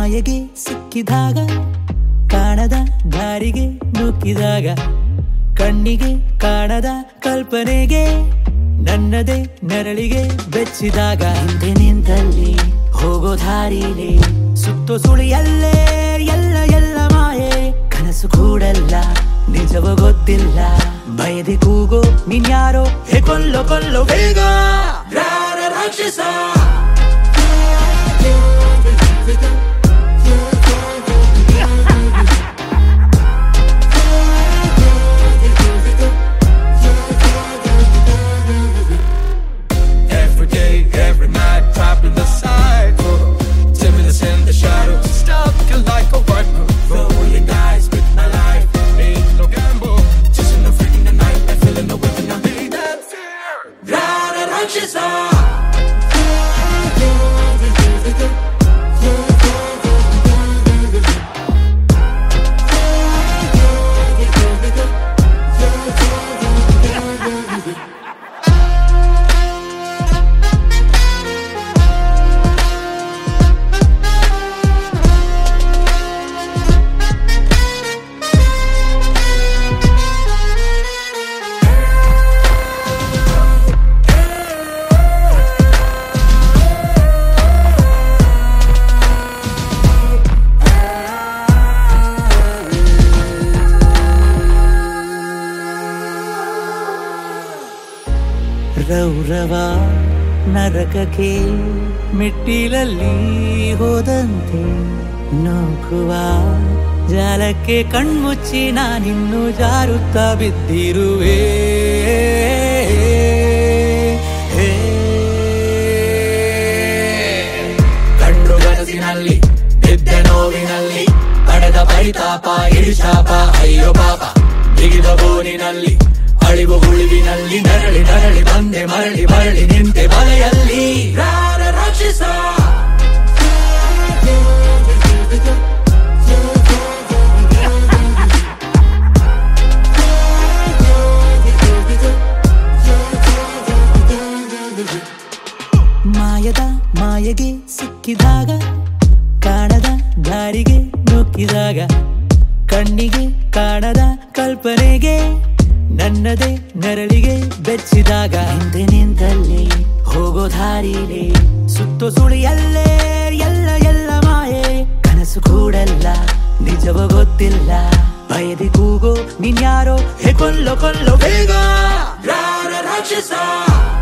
ಮಾಯೆಗೆ ಸಿಕ್ಕಿದಾಗ ಕಾಣದ ದಾರಿಗೆ ನುಗ್ಗಿದಾಗ ಕಣ್ಣಿಗೆ ಕಾಣದ ಕಲ್ಪನೆಗೆ ನನ್ನದೇ ನೆರಳಿಗೆ ಬೆಚ್ಚಿದಾಗ ಹಿಂದೆ ನಿಂತಲ್ಲಿ ಹೋಗೋ ದಾರಿಲಿ ಸುತ್ತು ಸುಳಿಯಲ್ಲೇ ಎಲ್ಲ ಎಲ್ಲ ಮಾಯೆ ಕನಸು ಕೂಡಲ್ಲ ನಿಜವ ಗೊತ್ತಿಲ್ಲ ಬಯದೆ ಕೂಗೋ ನೀನ್ಯಾರೋ ಹೇ ಕೊಲ್ಲೋ ಕೊಲ್ಲೋ ಬೇಗ ರಾರ ರಾಕ್ಷಸ Every day, every night, trapped in the cycle. Timidness in the shadows, stuck like a viper. Rolling dice with my life, ain't no gamble. Chasing the freak in the night, and feeling the whip and I need that fear. ರಾರ ರಾಕ್ಷಸ ರೌರವ ನರಕಕ್ಕೆ ಮೆಟ್ಟಿಲಲ್ಲಿ ಹೋದಂತೆ ನೂಕುವ ಜಾಲಕ್ಕೆ ಕಣ್ಮುಚ್ಚಿ ನಾನಿನ್ನು ಜಾರುತ್ತಾ ಬಿದ್ದಿರುವೆ ಕಂಡು ಕನಸಿನಲ್ಲಿ ಬಿದ್ದ ನೋವಿನಲ್ಲಿ ಪಡೆದ ಪರಿತಾಪ ಇಳಿಶಾಪ ಅಯ್ಯೋ ಪಾಪ ಬಿಗಿದ ಬೋನಿನಲ್ಲಿ ಅಳಿವು ಹುಳುವಿನಲ್ಲಿ ನರಳಿ ನರಳಿ ಬಂದೆ ಮರಳಿ ಮರಳಿ ನಿಂತೆ ಬಲೆಯಲ್ಲಿ ರಾರ ರಾಕ್ಷಸ ಮಾಯದ ಮಾಯೆಗೆ ಸಿಕ್ಕಿದಾಗ ಕಾಣದ ದಾರಿಗೆ ನುಗ್ಗಿದಾಗ ಕಣ್ಣಿಗೆ ಕಾಣದ ಕಲ್ಪನೆಗೆ ನನ್ನದೇ ನೆರಳಿಗೆ ಬೆಚ್ಚಿದಾಗ ಹಿಂದೆ ನಿಂತಲ್ಲಿ ಹೋಗೋ ದಾರಿಲಿ ಸುತ್ತು ಸುಳಿಯಲ್ಲೇ ಎಲ್ಲ ಎಲ್ಲ ಮಾಯೆ ಕನಸು ಕೂಡಲ್ಲ ನಿಜವ ಗೊತ್ತಿಲ್ಲ ಬಯದೆ ಕೂಗೋ ನೀನ್ಯಾರೋ ಹೇ ಕೊಲ್ಲೋ ಕೊಲ್ಲೋ ಬೇಗ ರಾರ ರಾಕ್ಷಸ